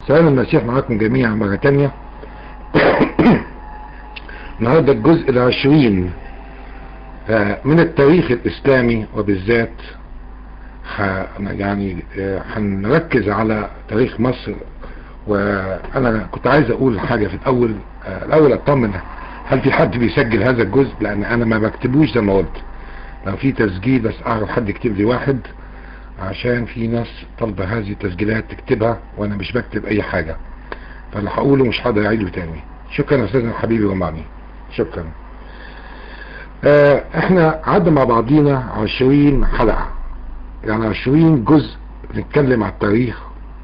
سلام المسيح معاكم جميعا مرة تانية النهاردة الجزء العشرين من التاريخ الإسلامي وبالذات يعني هنركز على تاريخ مصر وأنا كنت عايز أقول حاجة في الأول الأول أطمن هل في حد بيسجل هذا الجزء لأن أنا ما بكتبوش زي ما قلت لو في تسجيل بس أعرف حد يكتب لي واحد عشان في ناس طالبة هذه التسجيلات تكتبها وانا مش بكتب اي حاجة فاللي هقوله مش هقدر اعيده تاني شكرا يا استاذنا حبيبي ومعني شكرا اه احنا عدى مع بعضينا عشرين حلقة يعني عشرين جزء بنتكلم على التاريخ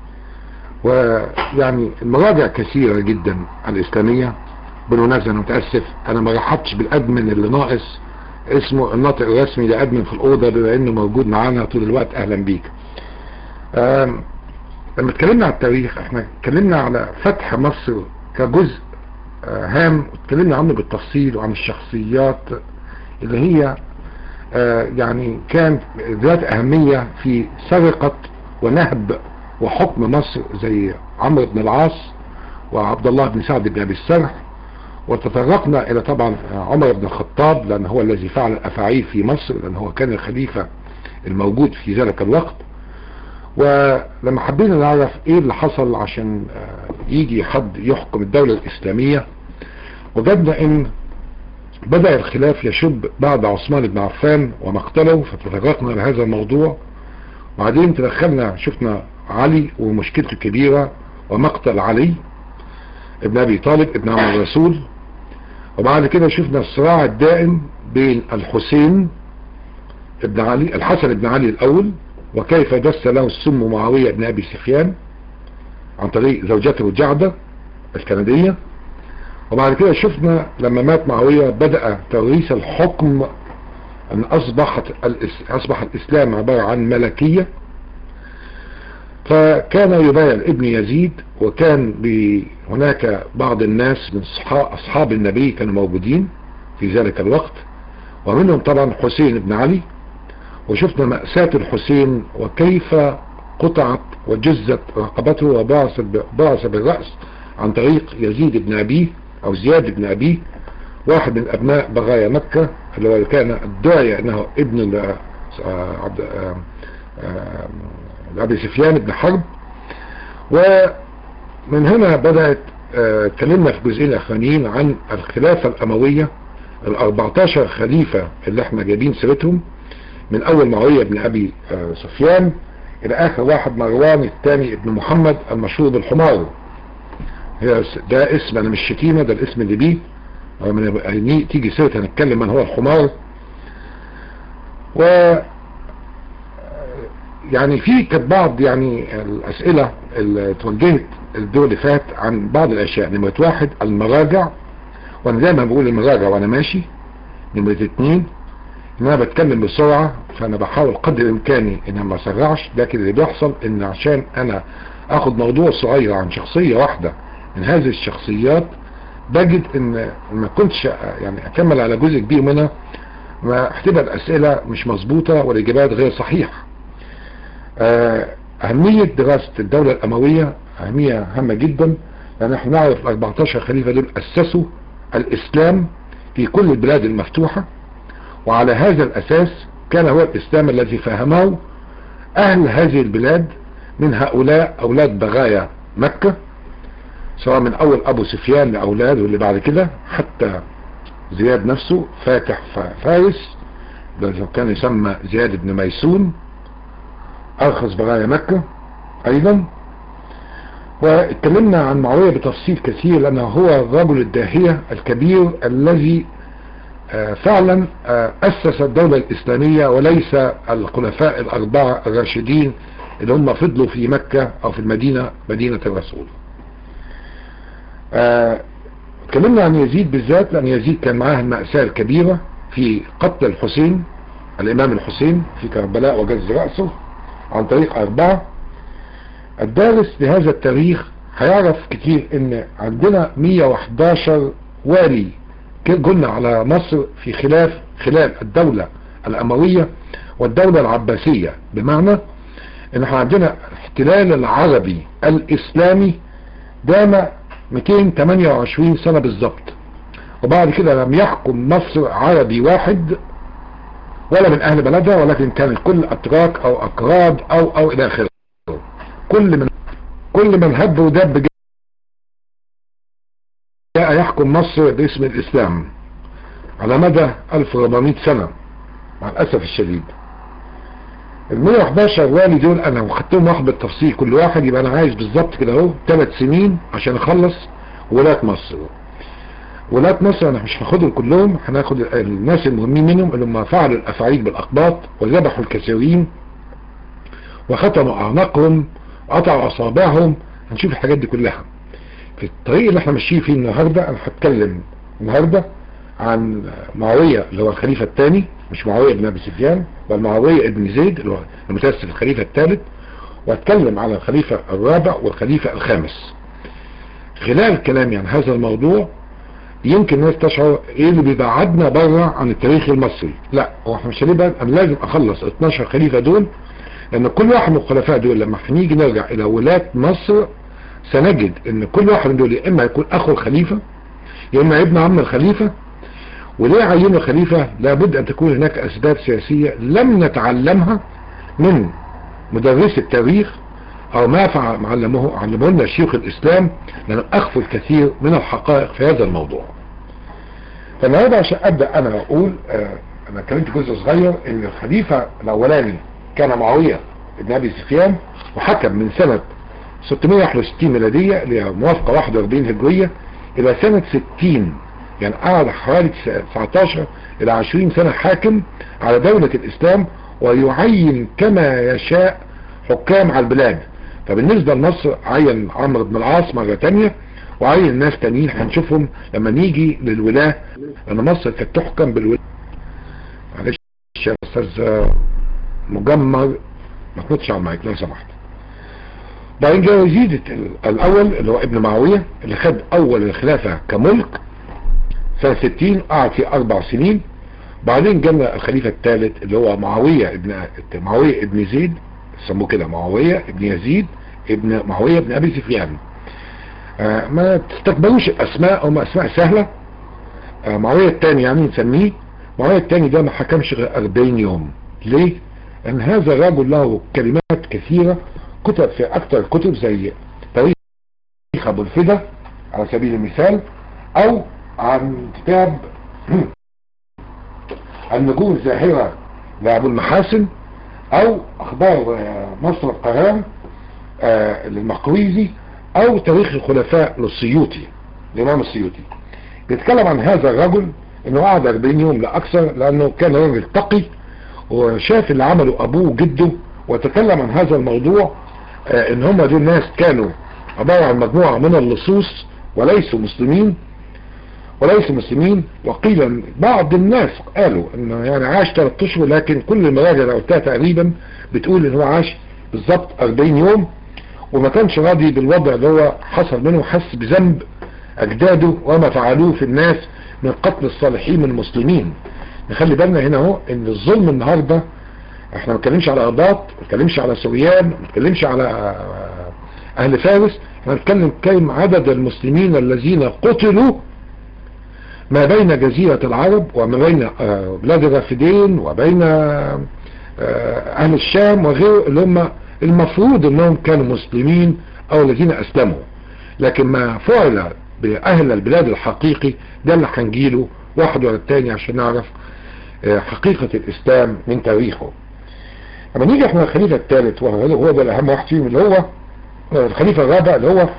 ويعني المراجع كثيرة جدا الاسلامية بالمناسبة انا متأسف انا ما رحبتش بالادمن اللي ناقص اسمه الناطق الرسمي لأدمن في الأوضة بما أنه موجود معانا طول الوقت أهلا بيك لما اتكلمنا على التاريخ احنا اتكلمنا على فتح مصر كجزء هام واتكلمنا عنه بالتفصيل وعن الشخصيات اللي هي يعني كان ذات أهمية في سرقة ونهب وحكم مصر زي عمرو بن العاص وعبد الله بن سعد بن أبي السرح وتطرقنا الى طبعا عمر بن الخطاب لان هو الذي فعل الافاعيل في مصر لان هو كان الخليفة الموجود في ذلك الوقت ولما حبينا نعرف ايه اللي حصل عشان يجي حد يحكم الدولة الاسلامية وجدنا ان بدأ الخلاف يشب بعد عثمان بن عفان ومقتله فتطرقنا لهذا الموضوع وبعدين تدخلنا شفنا علي ومشكلته الكبيرة ومقتل علي ابن ابي طالب ابن عم الرسول وبعد كده شفنا الصراع الدائم بين الحسين ابن علي الحسن ابن علي الاول وكيف دس له السم معاوية ابن ابي سفيان عن طريق زوجته جعدة الكندية وبعد كده شفنا لما مات معاوية بدأ توريث الحكم ان اصبحت اصبح الاسلام عبارة عن ملكية فكان يبايع ابن يزيد وكان هناك بعض الناس من أصحاب النبي كانوا موجودين في ذلك الوقت ومنهم طبعا حسين بن علي وشفنا مأساة الحسين وكيف قطعت وجزت رقبته وبعث بالرأس عن طريق يزيد بن أبيه أو زياد بن أبيه واحد من أبناء بغايا مكة اللي هو كان الداعي أنه ابن عبد أبي سفيان بن حرب ومن هنا بدأت اتكلمنا في الجزئين الاخرانيين عن الخلافة الاموية ال 14 خليفة اللي احنا جايبين سيرتهم من اول معاوية بن ابي سفيان الى اخر واحد مروان الثاني ابن محمد المشهور بالحمار ده اسم انا مش شتيمة ده الاسم اللي بيه من تيجي سيرة هنتكلم من هو الحمار و يعني في كانت بعض يعني الاسئلة اللي توجهت الدور اللي فات عن بعض الاشياء نمرة واحد المراجع وانا دايما بقول المراجع وانا ماشي نمرة اتنين ان انا بتكلم بسرعة فانا بحاول قدر امكاني ان ما اسرعش لكن اللي بيحصل ان عشان انا اخد موضوع صغير عن شخصية واحدة من هذه الشخصيات بجد ان ما كنتش يعني اكمل على جزء كبير منها ما هتبقى الاسئلة مش مظبوطة والاجابات غير صحيحة اهمية دراسة الدولة الاموية أهمية هامة جدا لأن احنا نعرف ال 14 خليفة دول أسسوا الإسلام في كل البلاد المفتوحة وعلى هذا الأساس كان هو الإسلام الذي فهمه أهل هذه البلاد من هؤلاء أولاد بغايا مكة سواء من أول أبو سفيان لأولاده واللي بعد كده حتى زياد نفسه فاتح فارس كان يسمى زياد بن ميسون أرخص بغايا مكة أيضا واتكلمنا عن معاوية بتفصيل كثير لأنه هو الرجل الداهية الكبير الذي فعلا أسس الدولة الإسلامية وليس الخلفاء الأربعة الراشدين اللي هم فضلوا في مكة أو في المدينة مدينة الرسول اتكلمنا عن يزيد بالذات لأن يزيد كان معاه المأساة الكبيرة في قتل الحسين الإمام الحسين في كربلاء وجز رأسه عن طريق أربعة الدارس لهذا التاريخ هيعرف كتير ان عندنا 111 والي قلنا على مصر في خلاف خلال الدولة الأموية والدولة العباسية بمعنى ان احنا عندنا الاحتلال العربي الاسلامي دام 228 سنة بالضبط وبعد كده لم يحكم مصر عربي واحد ولا من اهل بلدها ولكن كان الكل اتراك او اكراد او او الى اخره كل من كل من هب ودب جاء يحكم مصر باسم الاسلام على مدى 1400 سنة مع الاسف الشديد ال 111 والي دول انا خدتهم واحد بالتفصيل كل واحد يبقى انا عايز بالظبط كده اهو ثلاث سنين عشان اخلص ولاة مصر ولاة مصر انا مش هاخدهم كلهم هناخد الناس المهمين منهم اللي هم فعلوا الافاعيل بالاقباط وذبحوا الكثيرين وختموا اعناقهم وقطعوا اصابعهم هنشوف الحاجات دي كلها في الطريق اللي احنا ماشيين فيه النهارده انا هتكلم النهارده عن معاويه اللي هو الخليفه الثاني مش معاويه بن ابي سفيان بل معاويه ابن زيد اللي هو المتاسف الخليفه الثالث واتكلم على الخليفه الرابع والخليفه الخامس خلال كلامي عن هذا الموضوع يمكن الناس تشعر ايه اللي بيبعدنا بره عن التاريخ المصري لا هو احنا مش هنبعد انا لازم اخلص 12 خليفه دول لان كل واحد من الخلفاء دول لما هنيجي نرجع الى ولاة مصر سنجد ان كل واحد من دول يا اما يكون اخو الخليفه يا اما ابن عم الخليفه وليه عينوا خليفة لابد ان تكون هناك اسباب سياسية لم نتعلمها من مدرس التاريخ او ما علمه علمه لنا شيوخ الاسلام لان اخفوا الكثير من الحقائق في هذا الموضوع فالنهارده عشان ابدا انا اقول آه انا اتكلمت جزء صغير ان الخليفة الاولاني كان معاوية ابن ابي سفيان وحكم من سنة 661 ميلادية اللي هي موافقة 41 هجرية الى سنة 60 يعني قعد حوالي 19 الى 20 سنة حاكم على دولة الاسلام ويعين كما يشاء حكام على البلاد فبالنسبة لمصر عين عمرو بن العاص مرة تانية وعين ناس تانيين هنشوفهم لما نيجي للولاة لان مصر كانت تحكم بالولاة معلش يا استاذ مجمر ما تنطش على المايك لو سمحت بعدين جاء يزيد الاول اللي هو ابن معاوية اللي خد اول الخلافة كملك سنة 60 قعد فيه اربع سنين بعدين جانا الخليفة الثالث اللي هو معاوية ابن معاوية ابن زيد سموه كده معاوية ابن يزيد ابن معاوية ابن ابي سفيان آه ما تستقبلوش الاسماء هم اسماء سهلة آه معاوية الثاني يعني نسميه معاوية الثاني ده ما حكمش غير 40 يوم ليه؟ لان هذا الرجل له كلمات كثيرة كتب في اكثر كتب زي تاريخ ابو الفدا على سبيل المثال او عن كتاب النجوم الزاهرة لأبو المحاسن أو أخبار مصر القرآن للمقريزي أو تاريخ الخلفاء للسيوطي الإمام السيوطي بيتكلم عن هذا الرجل إنه قعد 40 يوم لا أكثر لأنه كان راجل تقي وشاف اللي عمله أبوه وجده وتكلم عن هذا الموضوع إن هم دول ناس كانوا عبارة عن مجموعة من اللصوص وليسوا مسلمين وليسوا مسلمين وقيل بعض الناس قالوا انه يعني عاش 3 اشهر لكن كل المراجع اللي قلتها تقريبا بتقول ان هو عاش بالظبط 40 يوم وما كانش راضي بالوضع اللي هو حصل منه حس بذنب اجداده وما فعلوه في الناس من قتل الصالحين من المسلمين نخلي بالنا هنا اهو ان الظلم النهارده احنا ما بنتكلمش على ارباط ما بنتكلمش على سوريان ما بنتكلمش على اهل فارس احنا بنتكلم كم عدد المسلمين الذين قتلوا ما بين جزيرة العرب وما بين بلاد الرافدين وبين اهل الشام وغير اللي هم المفروض انهم كانوا مسلمين او الذين اسلموا لكن ما فعل باهل البلاد الحقيقي ده اللي هنجيله واحد ورا التاني عشان نعرف حقيقة الاسلام من تاريخه لما نيجي احنا الخليفة الثالث وهو ده الاهم واحد فيهم اللي هو الخليفة الرابع اللي هو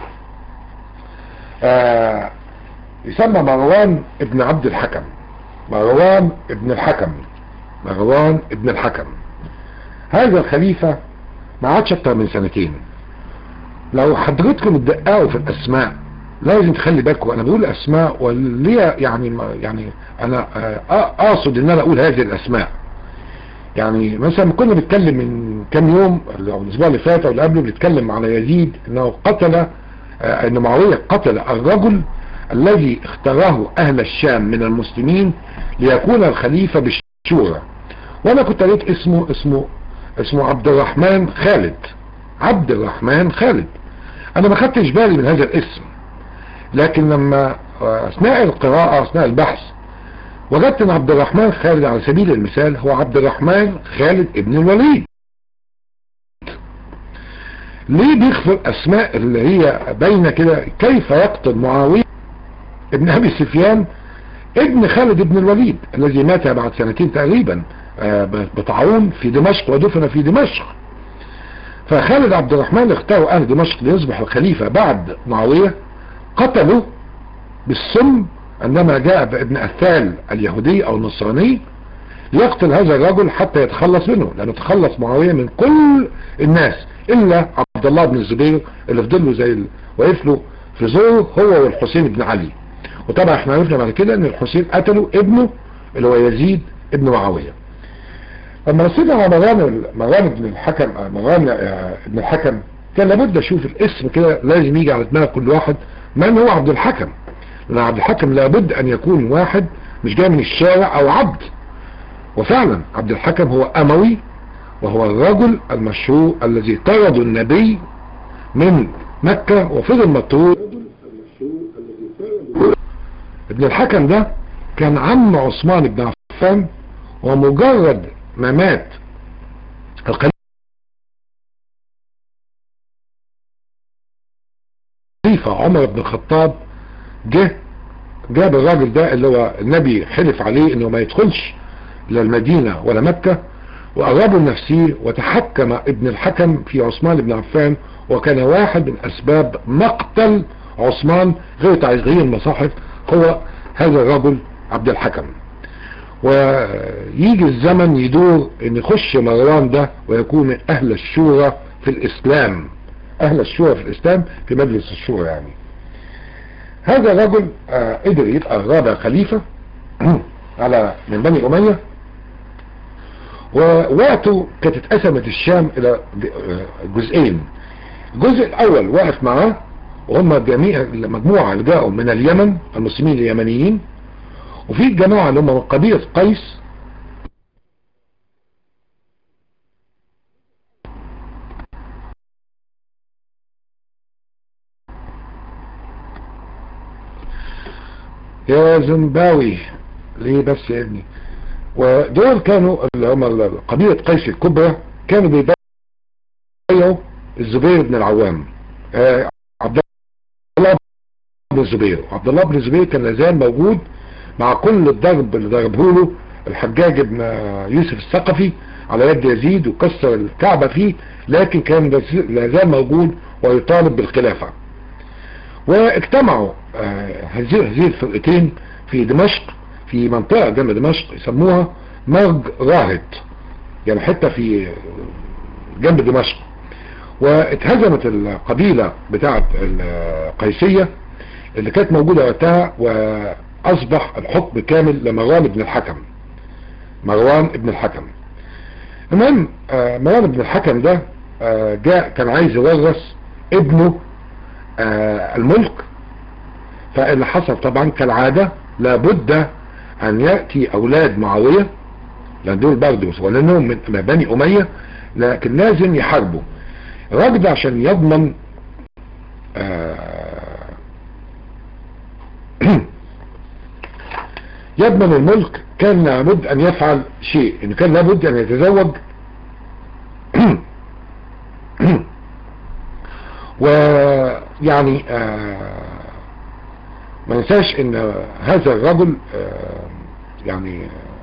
آه يسمى مروان ابن عبد الحكم مروان ابن الحكم مروان ابن الحكم هذا الخليفة ما عادش اكتر من سنتين لو حضرتكم تدققوا في الاسماء لازم تخلي بالكم انا بقول اسماء وليه يعني يعني انا اقصد ان انا اقول هذه الاسماء يعني مثلا كنا بنتكلم من كام يوم او الاسبوع اللي فات او اللي قبله بنتكلم على يزيد انه قتل ان معاويه قتل الرجل الذي اختاره اهل الشام من المسلمين ليكون الخليفة بالشورى وانا كنت قريت اسمه اسمه اسمه عبد الرحمن خالد عبد الرحمن خالد انا ما خدتش بالي من هذا الاسم لكن لما اثناء القراءة اثناء البحث وجدت ان عبد الرحمن خالد على سبيل المثال هو عبد الرحمن خالد ابن الوليد ليه بيخفر اسماء اللي هي باينه كده كيف يقتل معاوية ابن ابي سفيان ابن خالد ابن الوليد الذي مات بعد سنتين تقريبا بطاعون في دمشق ودفن في دمشق فخالد عبد الرحمن اختاروا اهل دمشق ليصبح الخليفة بعد معاوية قتلوا بالسم عندما جاء ابن اثال اليهودي او النصراني ليقتل هذا الرجل حتى يتخلص منه لانه تخلص معاوية من كل الناس الا عبد الله بن الزبير اللي فضل له زي ال... واقف له في زوره هو والحسين بن علي وطبعا احنا عرفنا بعد كده ان الحسين قتلوا ابنه اللي هو يزيد ابن معاوية لما رسينا على مروان مروان ابن الحكم مروان ابن الحكم كان لابد اشوف الاسم كده لازم يجي على دماغ كل واحد من هو عبد الحكم لان عبد الحكم لابد ان يكون واحد مش جاي من الشارع او عبد وفعلا عبد الحكم هو اموي وهو الرجل المشهور الذي طرد النبي من مكة وفضل مطرود ابن الحكم ده كان عم عثمان بن عفان ومجرد ما مات الخليفة عمر بن الخطاب جه جاب الراجل ده اللي هو النبي حلف عليه انه ما يدخلش لا المدينة ولا مكة وقربوا لنفسه وتحكم ابن الحكم في عثمان بن عفان وكان واحد من اسباب مقتل عثمان غير تعزير المصاحف هو هذا الرجل عبد الحكم ويجي الزمن يدور ان يخش مروان ده ويكون من اهل الشورى في الاسلام اهل الشورى في الاسلام في مجلس الشورى يعني هذا الرجل آه قدر يبقى رابع خليفة على من بني امية ووقته كانت اتقسمت الشام الى جزئين الجزء الاول واقف معاه وهم جميع المجموعة اللي جاءوا من اليمن المسلمين اليمنيين وفي الجماعة اللي هم من قبيلة قيس يا زنباوي ليه بس يا ابني ودول كانوا اللي هم قبيلة قيس الكبرى كانوا بيبايعوا الزبير بن العوام آه عبد الله بن الزبير عبد الله بن الزبير كان لازال موجود مع كل الضرب اللي ضربه له الحجاج بن يوسف الثقفي على يد يزيد وكسر الكعبة فيه لكن كان لازال موجود ويطالب بالخلافة واجتمعوا هذه الفرقتين في دمشق في منطقة جنب دمشق يسموها مرج راهط يعني حتة في جنب دمشق واتهزمت القبيلة بتاعت القيسية اللي كانت موجودة وقتها واصبح الحكم كامل لمروان بن الحكم مروان بن الحكم المهم مروان بن الحكم ده جاء كان عايز يورث ابنه الملك فاللي حصل طبعا كالعادة لابد ان يأتي اولاد معاوية لان دول برضه ولانهم من بني امية لكن لازم يحاربوا الراجل ده عشان يضمن يضمن الملك كان لابد ان يفعل شيء انه كان لابد ان يتزوج ويعني ما ننساش ان هذا الرجل يعني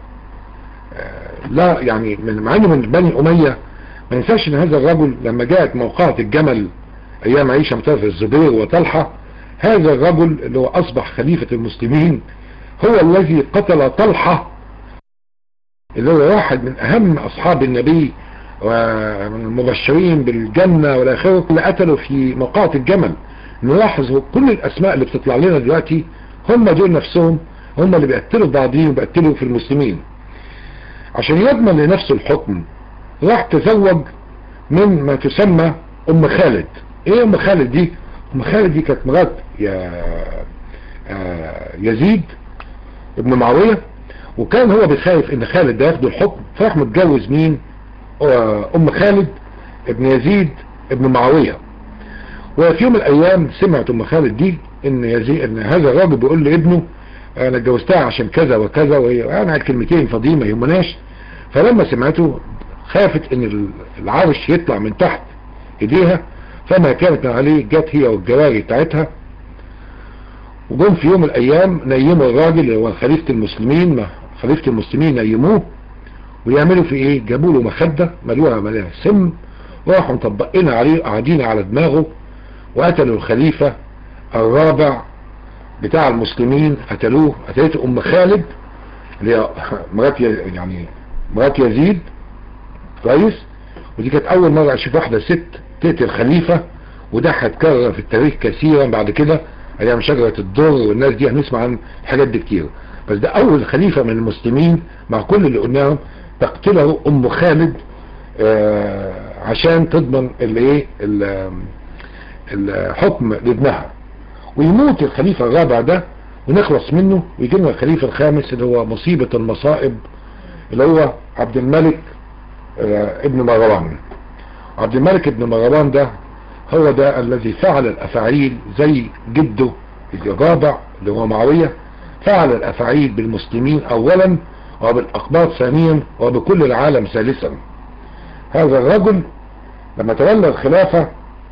لا يعني من مع انه من بني اميه ما ننساش ان هذا الرجل لما جاءت موقعة الجمل ايام عيشة متوفى الزبير وطلحة هذا الرجل اللي هو اصبح خليفة المسلمين هو الذي قتل طلحة اللي هو واحد من اهم اصحاب النبي والمبشرين بالجنة والاخره اللي قتلوا في موقعة الجمل نلاحظ كل الاسماء اللي بتطلع لنا دلوقتي هم دول نفسهم هم اللي بيقتلوا بعضهم وبيقتلوا في المسلمين عشان يضمن لنفسه الحكم راح تزوج من ما تسمى ام خالد ايه ام خالد دي ام خالد دي كانت مرات يا يزيد ابن معاوية وكان هو بيخايف ان خالد ده ياخد الحكم فراح متجوز مين ام خالد ابن يزيد ابن معاوية وفي يوم من الايام سمعت ام خالد دي ان يزي ان هذا الراجل بيقول لابنه انا اتجوزتها عشان كذا وكذا وهي انا كلمتين فاضيين ما يهمناش فلما سمعته خافت ان العرش يطلع من تحت ايديها فما كانت عليه جت هي والجواري بتاعتها وجم في يوم من الايام نيموا الراجل اللي هو خليفة المسلمين ما خليفة المسلمين نيموه ويعملوا في ايه جابوا له مخدة ملوها مليها سم وراحوا مطبقين عليه قاعدين على دماغه وقتلوا الخليفة الرابع بتاع المسلمين قتلوه قتلته ام خالد اللي هي مرات يعني مرات يزيد كويس ودي كانت اول مرة اشوف واحدة ست تقتل خليفة وده هيتكرر في التاريخ كثيرا بعد كده ايام شجرة الدر والناس دي هنسمع عن الحاجات دي كتير بس ده اول خليفة من المسلمين مع كل اللي قلناهم تقتله ام خالد آه عشان تضمن الايه الحكم لابنها ويموت الخليفة الرابع ده ونخلص منه ويجي لنا الخليفة الخامس اللي هو مصيبة المصائب اللي هو عبد الملك آه ابن مروان عبد الملك ابن مروان ده هو ده الذي فعل الافاعيل زي جده الرابع اللي هو معاوية فعل الافاعيل بالمسلمين اولا وبالاقباط ثانيا وبكل العالم ثالثا هذا الرجل لما تولى الخلافة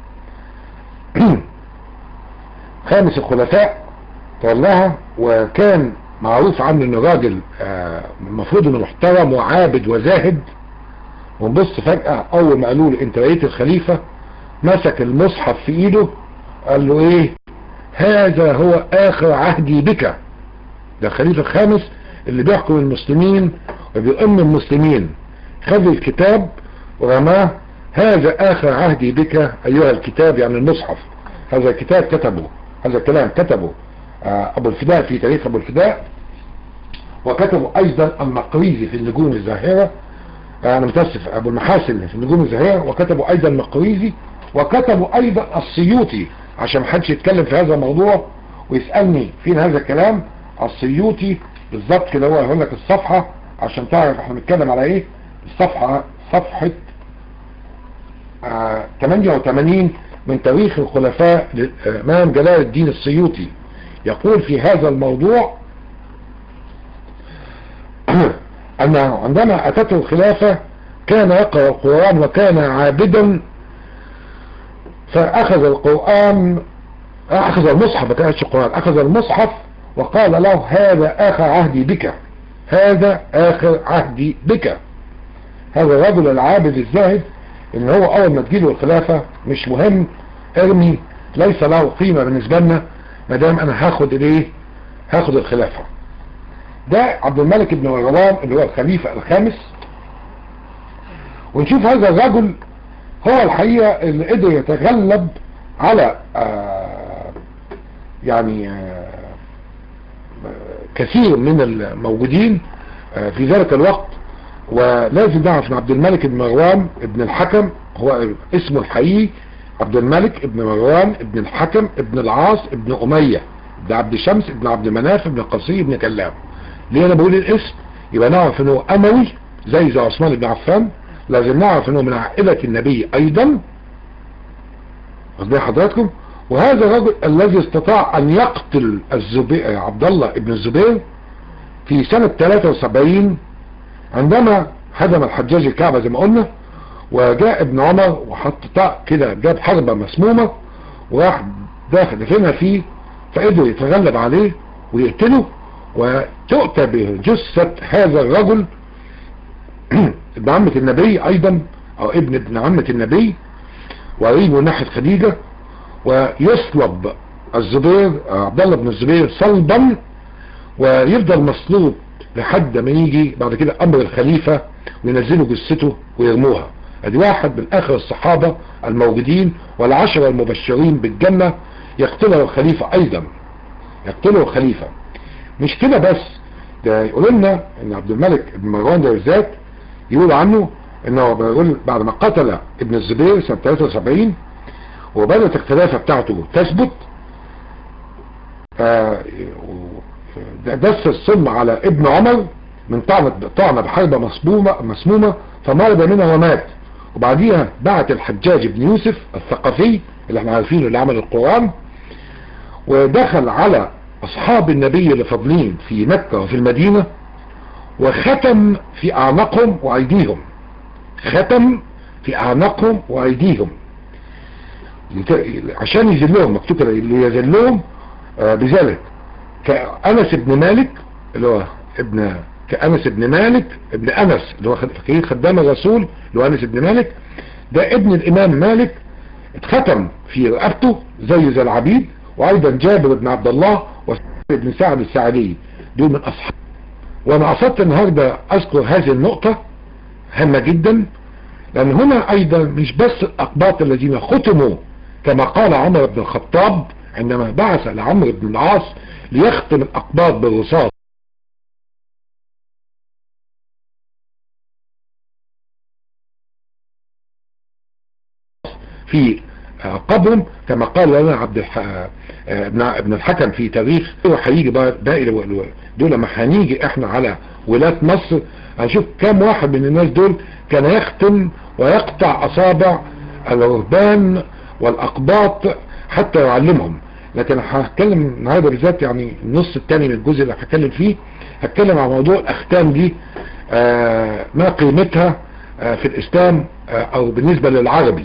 خامس الخلفاء تولاها وكان معروف عنه انه راجل المفروض انه محترم وعابد وزاهد ونبص فجأة اول ما قالوا له انت بقيت الخليفة مسك المصحف في ايده قال له ايه هذا هو اخر عهدي بك ده الخليفة الخامس اللي بيحكم المسلمين وبيؤم المسلمين خذ الكتاب ورماه هذا اخر عهدي بك ايها الكتاب يعني المصحف هذا الكتاب كتبه هذا الكلام كتبه ابو الفداء في تاريخ ابو الفداء وكتبه ايضا المقريزي في النجوم الزاهرة انا متاسف ابو المحاسن في النجوم الزاهرة وكتبه ايضا المقريزي وكتبه ايضا السيوطي عشان محدش يتكلم في هذا الموضوع ويسألني فين هذا الكلام السيوطي بالظبط كده هو هقول لك الصفحة عشان تعرف احنا بنتكلم على ايه الصفحة صفحة آه 88 من تاريخ الخلفاء امام جلال الدين السيوطي يقول في هذا الموضوع انه عندما اتته الخلافة كان يقرأ القرآن وكان عابدا فاخذ القرآن اخذ المصحف ما كانش القرآن اخذ المصحف وقال له هذا اخر عهدي بك هذا اخر عهدي بك هذا الرجل العابد الزاهد ان هو اول ما تجيله الخلافة مش مهم ارمي ليس له قيمة بالنسبة لنا ما دام انا هاخد الايه هاخد الخلافة ده عبد الملك بن مروان اللي هو الخليفة الخامس ونشوف هذا الرجل هو الحقيقة اللي قدر يتغلب على آه يعني آه كثير من الموجودين آه في ذلك الوقت ولازم نعرف ان عبد الملك بن مروان ابن الحكم هو اسمه الحقيقي عبد الملك ابن مروان ابن الحكم ابن العاص ابن أمية ابن عبد شمس ابن عبد مناف ابن قصي ابن كلاب ليه انا بقول الاسم يبقى نعرف انه اموي زي زي عثمان بن عفان لازم نعرف انه من عائلة النبي ايضا واخدين حضراتكم وهذا الرجل الذي استطاع ان يقتل الزبير عبد الله ابن الزبير في سنة 73 عندما هدم الحجاج الكعبة زي ما قلنا وجاء ابن عمر وحط طاق كده جاب حربة مسمومة وراح داخل دفنها فيه فقدر يتغلب عليه ويقتله وتؤتى بجثة هذا الرجل ابن عمة النبي ايضا او ابن ابن عمة النبي وقريبه ناحية خديجة ويصلب الزبير عبد الله بن الزبير صلبا ويفضل مصلوب لحد ما يجي بعد كده امر الخليفة وينزلوا جثته ويرموها ادي واحد من اخر الصحابة الموجودين والعشرة المبشرين بالجنة يقتله الخليفة ايضا يقتله الخليفة مش كده بس ده يقول لنا ان عبد الملك بن مروان ده بالذات يقول عنه انه بيقول بعد ما قتل ابن الزبير سنة 73 وبدأت الخلافة بتاعته تثبت دس الصم على ابن عمر من طعنة طعنة بحربة مسمومة مسمومة فمرض منها ومات وبعديها بعت الحجاج بن يوسف الثقفي اللي احنا عارفينه اللي عمل القرآن ودخل على اصحاب النبي اللي فاضلين في مكة وفي المدينة وختم في اعناقهم وايديهم ختم في اعناقهم وايديهم عشان يذلهم مكتوب كده اللي يذلهم آه بذلك كأنس بن مالك اللي هو ابن كأنس بن مالك ابن أنس اللي هو فكرين خدام الرسول اللي هو أنس بن مالك ده ابن الإمام مالك اتختم في رقبته زي زي العبيد وأيضا جابر بن عبد الله وابن سعد السعدي دول من أصحاب وأنا قصدت النهاردة أذكر هذه النقطة هامة جدا لأن هنا أيضا مش بس الأقباط الذين ختموا كما قال عمر بن الخطاب عندما بعث لعمرو بن العاص ليختم الأقباط بالرصاص في قبرهم كما قال لنا عبد الح... ابن الحكم في تاريخ وهيجي باقي دول لما هنيجي احنا على ولاة مصر هنشوف كم واحد من الناس دول كان يختم ويقطع اصابع الرهبان والاقباط حتى يعلمهم لكن هتكلم النهارده بالذات يعني النص الثاني من الجزء اللي هتكلم فيه هتكلم عن موضوع الاختام دي آه ما قيمتها آه في الاسلام آه او بالنسبه للعربي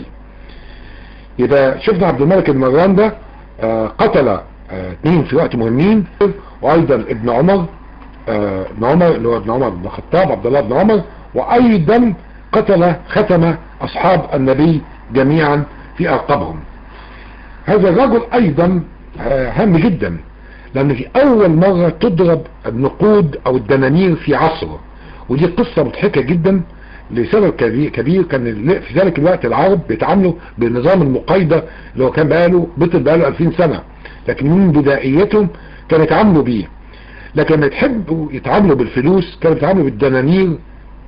يبقى شفنا عبد الملك المروان ده قتل اثنين في وقت مهمين وايضا ابن عمر ابن عمر اللي هو ابن عمر بن الخطاب عبد الله بن عمر وايضا قتل ختم اصحاب النبي جميعا في ارقابهم هذا الرجل ايضا هام جدا لان في اول مرة تضرب النقود او الدنانير في عصره ودي قصة مضحكة جدا لسبب كبير كان في ذلك الوقت العرب بيتعاملوا بالنظام المقايضة اللي هو كان بقاله بطل بقاله 2000 سنة لكن من بدائيتهم كانوا يتعاملوا بيه لكن لما يحبوا يتعاملوا بالفلوس كانوا يتعاملوا بالدنانير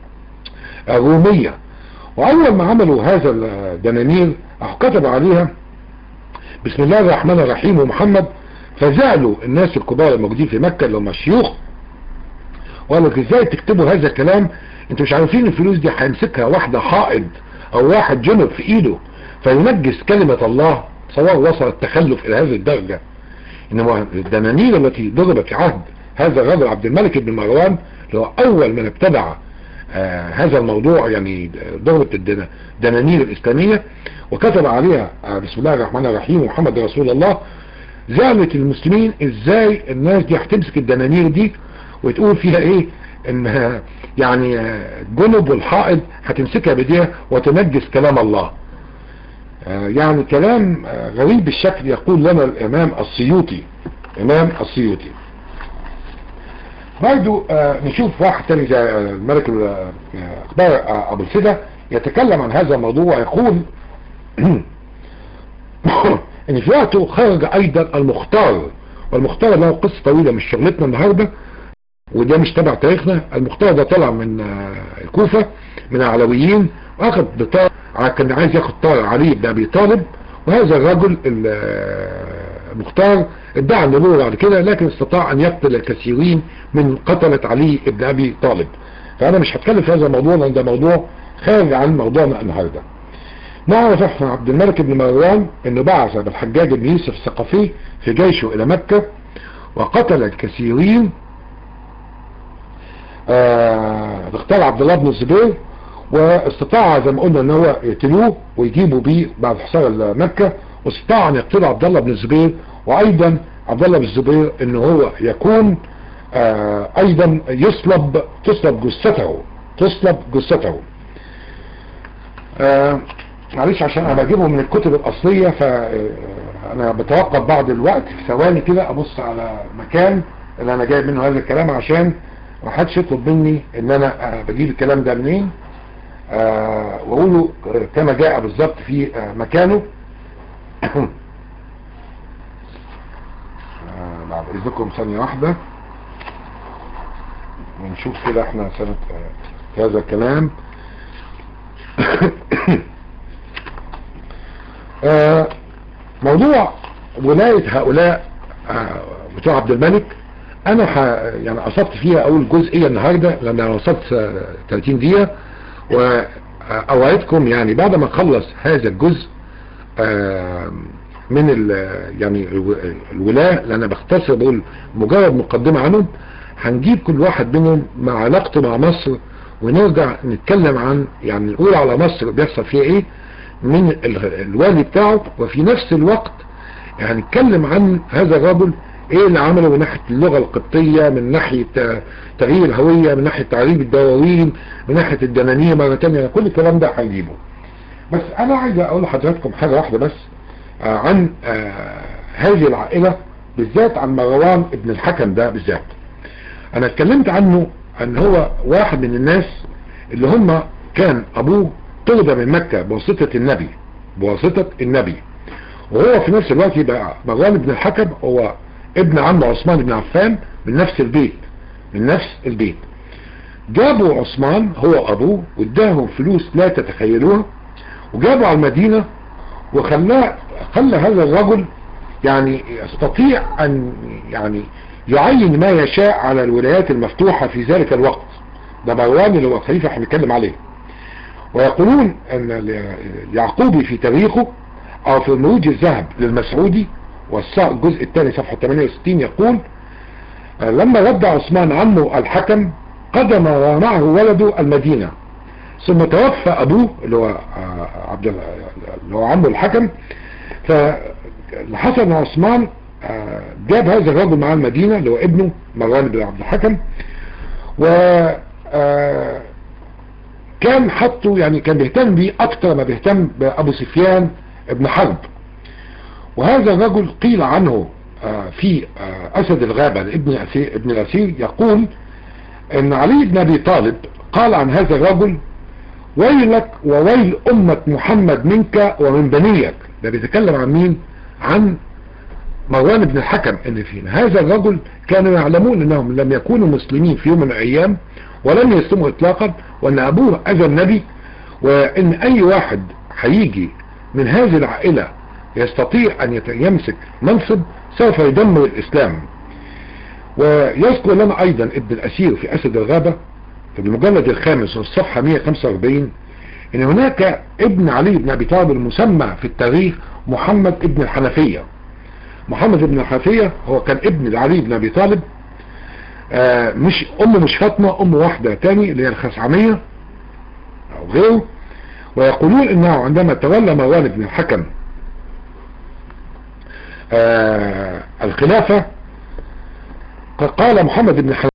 الرومية واول ما عملوا هذا الدنانير كتبوا عليها بسم الله الرحمن الرحيم ومحمد فزعلوا الناس الكبار الموجودين في مكة اللي هم الشيوخ وقالوا ازاي تكتبوا هذا الكلام انتوا مش عارفين الفلوس دي هيمسكها واحدة حائض او واحد جنب في ايده فينجس كلمة الله سواء وصل التخلف الى هذه الدرجة انما الدنانير التي ضربت في عهد هذا الرجل عبد الملك بن مروان اللي هو اول من ابتدع آه هذا الموضوع يعني ضربة الدنانير الاسلامية وكتب عليها آه بسم الله الرحمن الرحيم محمد رسول الله زعلت المسلمين ازاي الناس دي هتمسك الدنانير دي وتقول فيها ايه انها يعني جنب والحائض هتمسكها بايديها وتنجس كلام الله يعني كلام غريب الشكل يقول لنا الامام السيوطي امام السيوطي برضو نشوف واحد تاني زي الملك اخبار ابو الفدا يتكلم عن هذا الموضوع ويقول ان في وقته خرج ايضا المختار والمختار له قصة طويلة مش شغلتنا النهاردة وده مش تبع تاريخنا المختار ده طلع من الكوفة من العلويين واخد بطار كان عايز ياخد طار علي بن ابي طالب وهذا الرجل المختار ادعى النبوة بعد كده لكن استطاع ان يقتل الكثيرين من قتلة علي بن ابي طالب فانا مش هتكلم في هذا الموضوع لان ده موضوع خارج عن موضوعنا النهارده نعرف احنا عبد الملك بن مروان انه بعث بالحجاج بن يوسف الثقفي في جيشه الى مكة وقتل الكثيرين آه اختار عبد الله بن الزبير واستطاع زي ما قلنا ان هو يقتلوه ويجيبوا بيه بعد حصار مكة واستطاع ان يقتلوا عبد الله بن الزبير وايضا عبد الله بن الزبير ان هو يكون آه ايضا يصلب تصلب جثته تصلب جثته آه معلش عشان انا بجيبه من الكتب الاصلية فانا بتوقف بعض الوقت في ثواني كده ابص على مكان اللي انا جايب منه هذا الكلام عشان ما حدش يطلب مني ان انا بجيب الكلام ده منين آه واقوله كما جاء بالظبط في آه مكانه آه بعد اذنكم ثانية واحدة ونشوف كده احنا سنة في هذا الكلام موضوع ولاية هؤلاء بتوع عبد الملك انا ح... يعني اصبت فيها اول جزئية النهاردة لان انا وصلت 30 دقيقة واوعدكم يعني بعد ما اخلص هذا الجزء آه من ال يعني الولاة اللي انا بختصر بقول مجرد مقدمة عنهم هنجيب كل واحد منهم مع علاقته مع مصر ونرجع نتكلم عن يعني نقول على مصر بيحصل فيها ايه من الوالي بتاعه وفي نفس الوقت يعني نتكلم عن هذا الرجل ايه اللي عمله من ناحية اللغة القبطية من ناحية تغيير الهوية من ناحية تعريب الدواوين من ناحية الدنانية مرة تانية كل الكلام ده هنجيبه بس انا عايز اقول لحضراتكم حاجة واحدة بس آه عن آه هذه العائلة بالذات عن مروان ابن الحكم ده بالذات انا اتكلمت عنه ان هو واحد من الناس اللي هم كان ابوه طرد من مكة بواسطة النبي بواسطة النبي وهو في نفس الوقت يبقى مروان بن الحكم هو ابن عم عثمان بن عفان من نفس البيت من نفس البيت جابوا عثمان هو ابوه واداهم فلوس لا تتخيلوها وجابوا على المدينة وخلاه خلى هذا الرجل يعني يستطيع ان يعني يعين ما يشاء على الولايات المفتوحة في ذلك الوقت ده مروان اللي هو الخليفة احنا بنتكلم عليه ويقولون ان يعقوبي في تاريخه او في نروج الذهب للمسعودي والجزء الثاني صفحة 68 يقول لما رد عثمان عمه الحكم قدم ومعه ولده المدينة ثم توفى ابوه اللي هو عبد اللي هو عمه الحكم فحصل ان عثمان جاب هذا الرجل مع المدينة اللي هو ابنه مروان بن عبد الحكم و كان حطه يعني كان بيهتم بيه اكتر ما بيهتم بابو سفيان ابن حرب وهذا الرجل قيل عنه في اسد الغابة لابن ابن الاسير يقول ان علي بن ابي طالب قال عن هذا الرجل ويلك وويل امة محمد منك ومن بنيك ده بيتكلم عن مين عن مروان بن الحكم ان في هذا الرجل كانوا يعلمون انهم لم يكونوا مسلمين في يوم من الايام ولم يسلموا اطلاقا وان ابوه اذى النبي وان اي واحد هيجي من هذه العائلة يستطيع ان يمسك منصب سوف يدمر الاسلام ويذكر لنا ايضا ابن الاسير في اسد الغابة في المجلد الخامس والصفحة 145 ان هناك ابن علي بن ابي طالب المسمى في التاريخ محمد ابن الحنفية محمد بن الحنفية هو كان ابن علي بن ابي طالب آه مش امه مش فاطمة ام واحدة تاني اللي هي الخسعمية او غيره ويقولون انه عندما تولى مروان بن الحكم آه الخلافة قال محمد بن الحنفية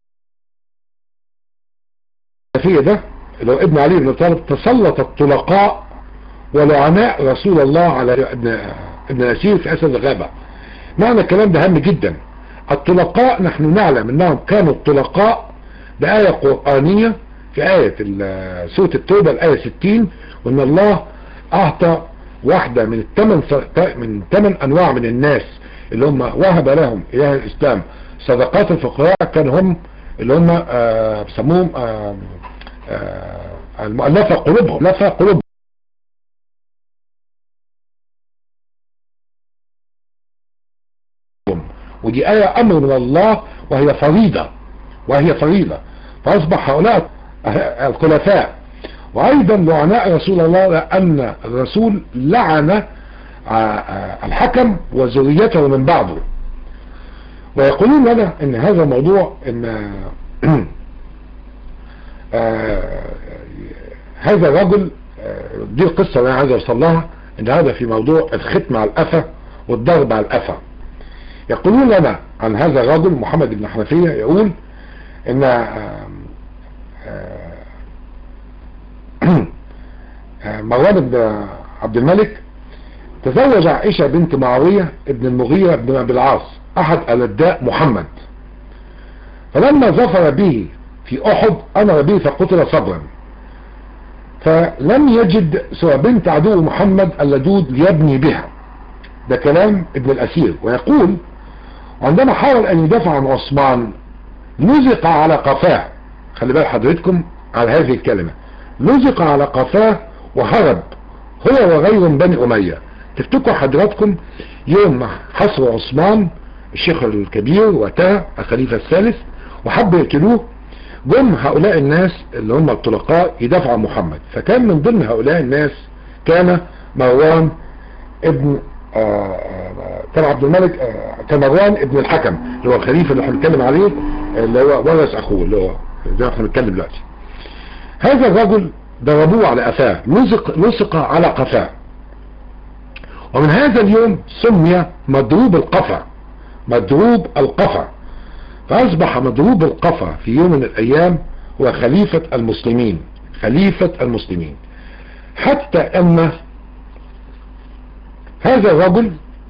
ده اللي هو ابن علي بن طالب تسلط الطلقاء ولعناء رسول الله على ابن ابن اسير في اسد الغابة معنى الكلام ده هام جدا الطلقاء نحن نعلم انهم كانوا الطلقاء بآية قرآنية في آية سورة التوبة الآية 60 وان الله اعطى واحدة من الثمان من ثمان انواع من الناس اللي هم وهب لهم اله الاسلام صدقات الفقراء كان هم اللي هم آه بيسموهم آه آه المؤلفة قلوبهم مؤلفة قلوبهم ودي آية أمر من الله وهي فريضة وهي فريضة فأصبح هؤلاء الخلفاء وأيضا لعناء رسول الله لأن الرسول لعن الحكم وذريته من بعده ويقولون لنا ان هذا الموضوع ان هذا الرجل دي القصة اللي انا عايز اوصل لها ان هذا في موضوع الختم على القفا والضرب على القفا يقولون لنا عن هذا الرجل محمد بن حنفية يقول ان مروان بن عبد الملك تزوج عائشة بنت معاوية ابن المغيرة بن ابي العاص احد الاداء محمد فلما ظفر به في احد امر به فقتل صبرا فلم يجد سوى بنت عدو محمد اللدود ليبني بها ده كلام ابن الاسير ويقول عندما حاول ان يدافع عن عثمان نزق على قفاه خلي بال حضرتكم على هذه الكلمة نزق على قفاه وهرب هو وغير من بني امية تفتكروا حضراتكم يوم حصر عثمان الشيخ الكبير وقتها الخليفة الثالث وحبوا يقتلوه جم هؤلاء الناس اللي هم الطلقاء يدافعوا عن محمد فكان من ضمن هؤلاء الناس كان مروان ابن آه، آه، كان عبد الملك آه، كان مروان ابن الحكم اللي هو الخليفة اللي احنا بنتكلم عليه اللي هو ورث اخوه اللي هو زي ما احنا بنتكلم دلوقتي هذا الرجل ضربوه على قفاه لصق لصق على قفاه ومن هذا اليوم سمي مضروب القفا مضروب القفا فأصبح مضروب القفا في يوم من الأيام هو خليفة المسلمين خليفة المسلمين حتى أن هذا الرجل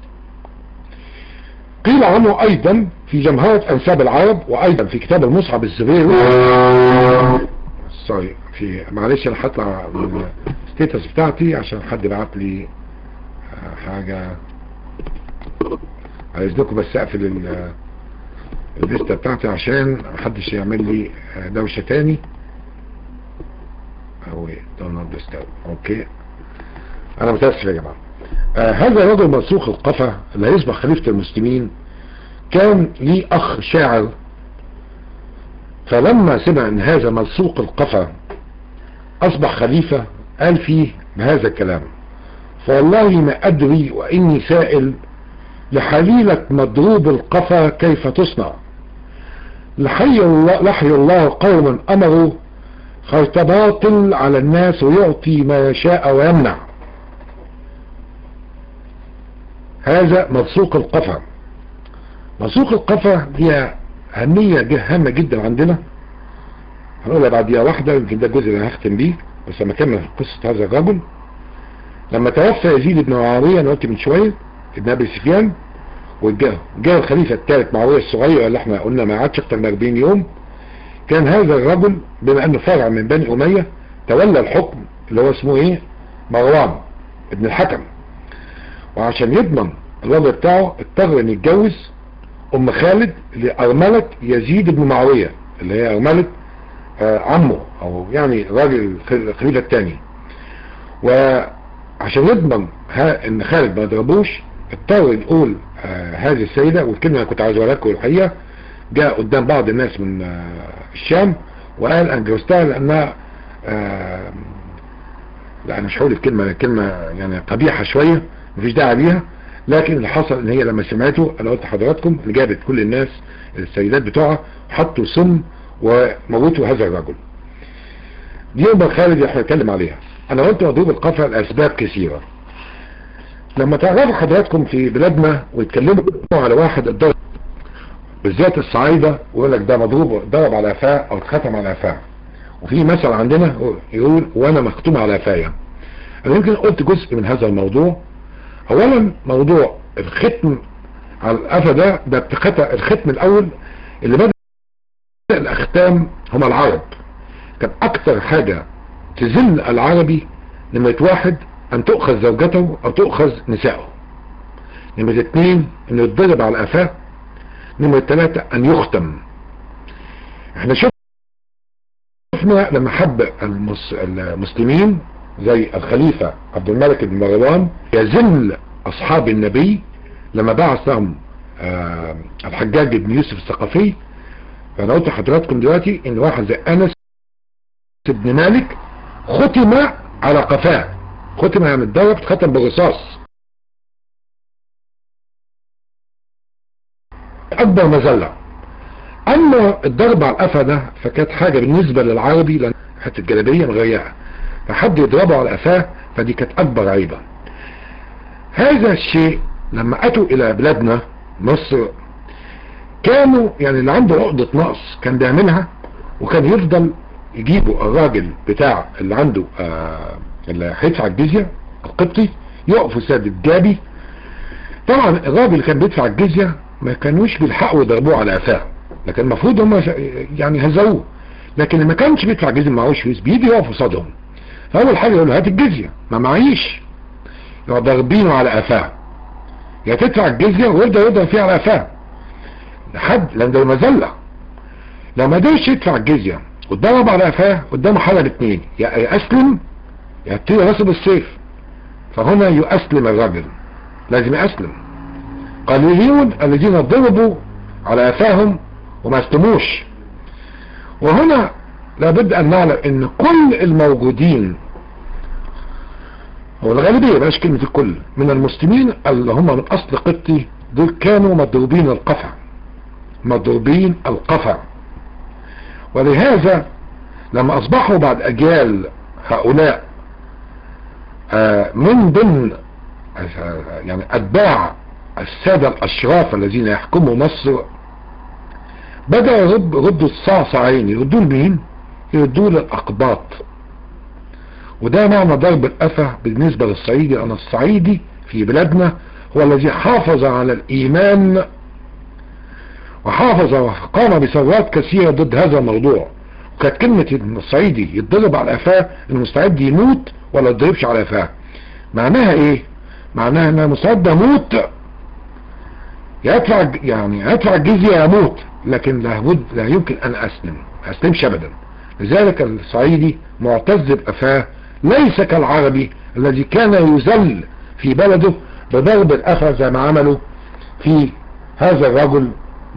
قيل عنه أيضا في جمهرة أنساب العرب وأيضا في كتاب المصحف الزبيري سوري في معلش أنا هطلع من الستيتس بتاعتي عشان حد بعت لي حاجة عايزكم بس اقفل ال- الليستة بتاعتي عشان محدش يعمل لي دوشة تاني او دونالد ديستاو اوكي انا متاسف يا جماعة آه هذا الرجل منسوخ القفا اللي هيصبح خليفة المسلمين كان ليه اخ شاعر فلما سمع ان هذا منسوق القفا اصبح خليفة قال فيه بهذا الكلام فوالله ما أدري وإني سائل لحليلة مضروب القفا كيف تصنع لحي الله, لحي الله قوما أمروا خيط باطل على الناس ويعطي ما يشاء ويمنع هذا مبسوق القفا مبسوق القفا هي أهمية هامة جدا عندنا هنقولها بعد دقيقة واحدة يمكن ده الجزء اللي هختم بيه بس لما اكمل قصة هذا الرجل لما توفى يزيد بن معاوية انا قلت من شوية ابن ابي سفيان وجاء جاء الخليفة الثالث معاوية الصغير اللي احنا قلنا ما عادش اكتر من 40 يوم كان هذا الرجل بما انه فرع من بني امية تولى الحكم اللي هو اسمه ايه مروان ابن الحكم وعشان يضمن الوضع بتاعه اضطر ان يتجوز ام خالد لارملة يزيد بن معاوية اللي هي ارملة آه عمه او يعني راجل الخليفة الثاني وعشان يضمن ها ان خالد ما يضربوش اضطر يقول آه هذه السيدة والكلمة اللي كنت عايز اقولها لكم الحقيقة جاء قدام بعض الناس من آه الشام وقال انا جوزتها لانها آه لا انا مش هقول الكلمة كلمة يعني قبيحة شوية مفيش داعي بيها لكن اللي حصل ان هي لما سمعته انا قلت لحضراتكم اللي جابت كل الناس السيدات بتوعها حطوا سم وموتوا هذا الرجل دي يوم خالد احنا نتكلم عليها انا قلت مضروب القفا لاسباب كثيرة لما تعرفوا حضراتكم في بلادنا ويتكلموا على واحد الضرب بالذات الصعايدة ويقول لك ده مضروب ضرب على قفاه او اتختم على قفاه وفي مثل عندنا يقول وانا مختوم على قفايا انا يمكن قلت جزء من هذا الموضوع اولا موضوع الختم على القفا ده ده ابتكت الختم الاول اللي بدأ الاختام هم العرب كان اكتر حاجة تذل العربي نمرة واحد ان تؤخذ زوجته او تؤخذ نساءه نمرة اتنين انه يتضرب على قفاه نمرة ثلاثة ان يختم احنا شفنا لما حب المس... المسلمين زي الخليفة عبد الملك بن مروان يذل اصحاب النبي لما بعث لهم آه الحجاج بن يوسف الثقفي فانا قلت لحضراتكم دلوقتي ان واحد زي انس بن مالك ختم على قفاه ختم يعني اتضرب اتختم بالرصاص اكبر مذلة اما الضرب على القفا ده فكانت حاجة بالنسبة للعربي لان حتة جلابية مغيرة فحد يضربه على قفاه فدي كانت اكبر عيبة هذا الشيء لما اتوا الى بلادنا مصر كانوا يعني اللي عنده عقدة نقص كان بيعملها وكان يفضل يجيبوا الراجل بتاع اللي عنده آه اللي هيدفع الجزية القبطي يقفوا ساد الجابي طبعا الراجل اللي كان بيدفع الجزية ما كانوش بيلحقوا يضربوه على قفاه لكن المفروض هم يعني هزوه لكن اللي ما كانش بيدفع جزية معهوش فلوس بيجي يقف قصادهم فاول حاجه يقول له هات الجزيه ما معيش يقعد ضاربينه على قفاه يا تدفع الجزيه ويبدا يضرب فيها على قفاه لحد لان ده مذله لو ما قدرش يدفع الجزيه واتضرب على قفاه قدامه حاله الاثنين يا يسلم يا يبتدي راسه بالسيف فهنا يؤسلم الرجل لازم يأسلم قليلون الذين ضربوا على قفاهم وما اسلموش وهنا لابد ان نعلم ان كل الموجودين هو الغالبية بلاش كلمة الكل من المسلمين اللي هم من اصل قبطي دول كانوا مضروبين القفا مضروبين القفا ولهذا لما اصبحوا بعد اجيال هؤلاء آه من ضمن يعني اتباع السادة الاشراف الذين يحكموا مصر بدأ يرد يردوا الصعصعين يردوا لمين يردوا للاقباط وده معنى ضرب الأفة بالنسبة للصعيدي أن الصعيدي في بلادنا هو الذي حافظ على الإيمان وحافظ وقام بثورات كثيرة ضد هذا الموضوع وكانت كلمة ان الصعيدي يتضرب على قفاه المستعد يموت ولا يتضربش على قفاه معناها ايه معناها ان المستعد يموت يدفع يعني يدفع الجزية يموت لكن لا بد لا يمكن ان اسلم ما اسلمش ابدا لذلك الصعيدي معتز بقفاه ليس كالعربي الذي كان يذل في بلده بضرب الأثر زي ما عملوا في هذا الرجل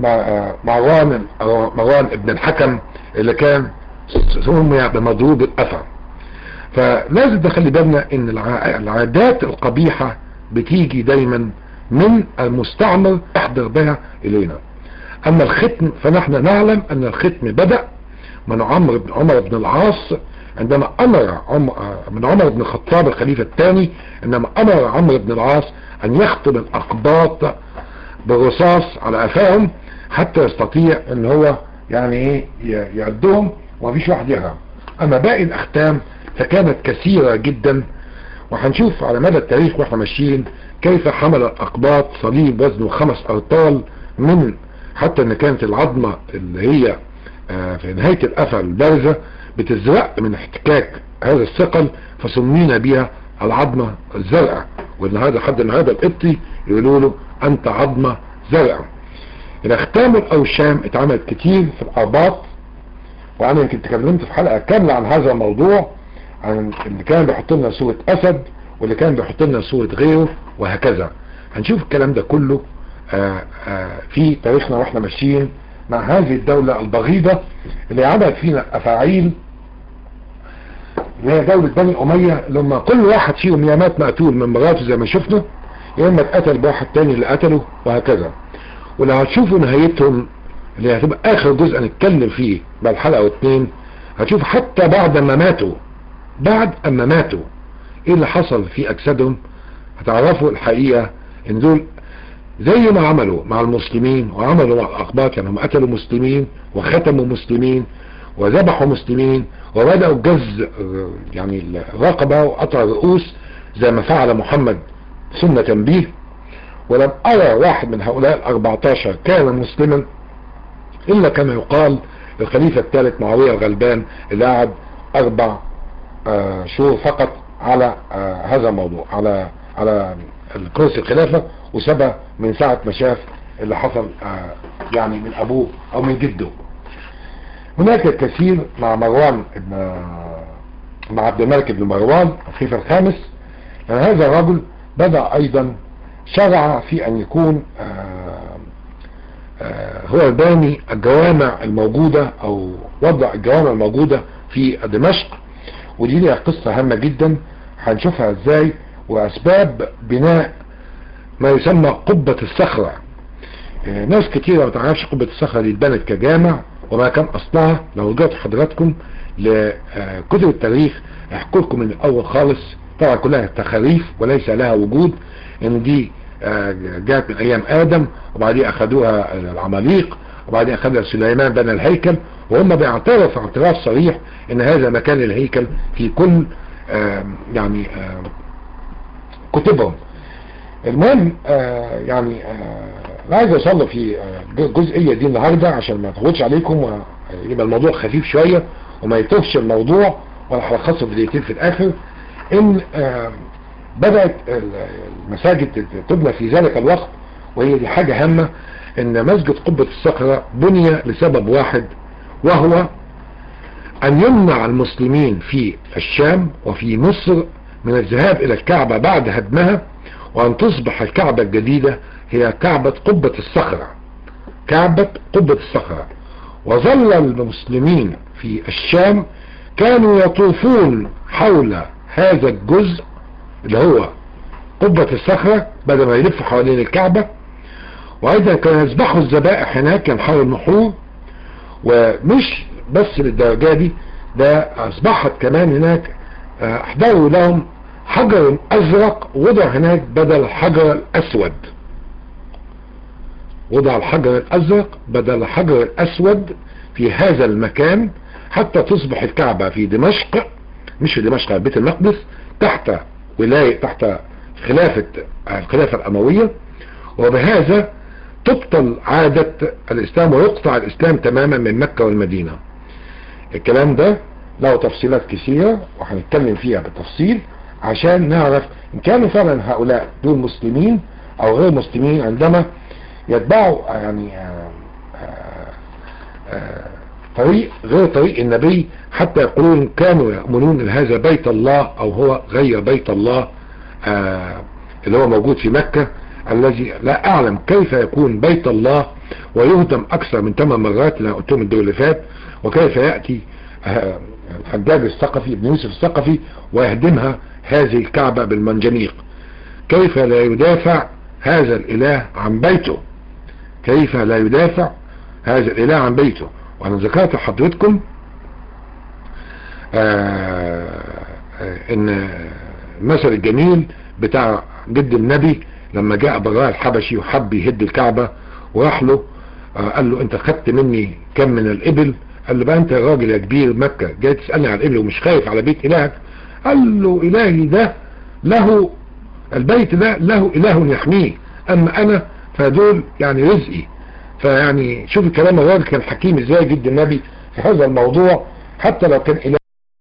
مروان مروان ابن الحكم اللي كان سمي بمضروب الأثر فلازم نخلي بالنا ان العادات القبيحة بتيجي دايما من المستعمر يحضر بها الينا اما الختم فنحن نعلم ان الختم بدأ من عمر بن عمر بن العاص عندما امر من عمر بن الخطاب الخليفة الثاني عندما امر عمرو بن العاص ان يختم الاقباط بالرصاص على افاهم حتى يستطيع ان هو يعني ايه يعدهم ومفيش واحد يهرب اما باقي الاختام فكانت كثيرة جدا وهنشوف على مدى التاريخ واحنا ماشيين كيف حمل الاقباط صليب وزنه خمس ارطال من حتى ان كانت العظمة اللي هي في نهاية القفا البارزة بتزرق من احتكاك هذا الثقل فسمينا بها العظمة الزرقاء والنهارده حد النهارده القبطي يقولوا له انت عظمة زرقاء الاختام الاوشام اتعملت كتير في الارباط وانا يمكن تكلمت في حلقة كاملة عن هذا الموضوع عن اللي كان بيحط لنا صورة اسد واللي كان بيحط لنا صورة غيره وهكذا هنشوف الكلام ده كله آآ آآ في تاريخنا واحنا ماشيين مع هذه الدولة البغيضة اللي عملت فينا افاعيل اللي هي دولة بني امية لما كل واحد فيهم يا مات مقتول من مراته زي ما شفنا يا اما اتقتل بواحد تاني اللي قتله وهكذا ولو هتشوفوا نهايتهم اللي هتبقى اخر جزء نتكلم فيه بعد حلقة واتنين هتشوف حتى بعد ما ماتوا بعد اما ماتوا ايه اللي حصل في اجسادهم هتعرفوا الحقيقة ان دول زي ما عملوا مع المسلمين وعملوا مع الاقباط يعني هم قتلوا مسلمين وختموا مسلمين وذبحوا مسلمين وبدأوا جز يعني الرقبة وقطع الرؤوس زي ما فعل محمد سنة به ولم أرى واحد من هؤلاء الأربعتاشر كان مسلما إلا كما يقال الخليفة الثالث معاوية الغلبان اللي قعد أربع آه شهور فقط على آه هذا الموضوع على على الكرسي الخلافة وسبى من ساعة ما شاف اللي حصل آه يعني من أبوه أو من جده هناك الكثير مع مروان ابن مع عبد الملك بن مروان الخليفة الخامس لأن هذا الرجل بدأ أيضا شرع في أن يكون آآ آآ هو باني الجوامع الموجودة أو وضع الجوامع الموجودة في دمشق ودي لها قصة هامة جدا هنشوفها ازاي وأسباب بناء ما يسمى قبة الصخرة ناس كتيرة ما تعرفش قبة الصخرة دي اتبنت كجامع وما كان اصلها لو رجعت حضراتكم لكتب التاريخ احكوا لكم من الاول خالص طبعا كلها تخاريف وليس لها وجود ان دي جاءت من ايام ادم وبعدين اخذوها العماليق وبعدين اخذها سليمان بنى الهيكل وهم بيعترفوا اعتراف صريح ان هذا مكان الهيكل في كل يعني كتبهم المهم يعني انا عايز اوصل في الجزئيه دي النهارده عشان ما اطولش عليكم ويبقى الموضوع خفيف شويه وما يتوهش الموضوع ولا هلخصه في دقيقتين في الاخر ان بدات المساجد تبنى في ذلك الوقت وهي دي حاجه هامه ان مسجد قبه الصخره بني لسبب واحد وهو ان يمنع المسلمين في الشام وفي مصر من الذهاب الى الكعبه بعد هدمها وان تصبح الكعبه الجديده هي كعبة قبة الصخرة كعبة قبة الصخرة وظل المسلمين في الشام كانوا يطوفون حول هذا الجزء اللي هو قبة الصخرة بدل ما يلف حوالين الكعبة وايضا كانوا يذبحوا الذبائح هناك ينحروا النحور ومش بس للدرجة دي ده اصبحت كمان هناك احضروا لهم حجر ازرق وضع هناك بدل الحجر الاسود وضع الحجر الازرق بدل الحجر الاسود في هذا المكان حتى تصبح الكعبة في دمشق مش في دمشق بيت المقدس تحت ولاية تحت خلافة الخلافة الاموية وبهذا تبطل عادة الاسلام ويقطع الاسلام تماما من مكة والمدينة الكلام ده له تفصيلات كثيرة وهنتكلم فيها بالتفصيل عشان نعرف ان كانوا فعلا هؤلاء دول مسلمين او غير مسلمين عندما يتبعوا يعني آآ آآ طريق غير طريق النبي حتى يقولون كانوا يأمنون ان هذا بيت الله او هو غير بيت الله اللي هو موجود في مكة الذي لا اعلم كيف يكون بيت الله ويهدم اكثر من 8 مرات اللي قلتهم الدول اللي فات وكيف يأتي الحجاج الثقفي ابن يوسف الثقفي ويهدمها هذه الكعبة بالمنجنيق كيف لا يدافع هذا الاله عن بيته كيف لا يدافع هذا الاله عن بيته وانا ذكرت لحضرتكم ان المثل الجميل بتاع جد النبي لما جاء براء الحبشي وحب يهد الكعبة وراح له قال له انت خدت مني كم من الابل قال له بقى انت يا راجل يا كبير مكة جاي تسألني على الابل ومش خايف على بيت الهك قال له الهي ده له البيت ده له اله يحميه اما انا فدول يعني رزقي فيعني شوف الكلام الراجل كان حكيم ازاي جد النبي في هذا الموضوع حتى لو كان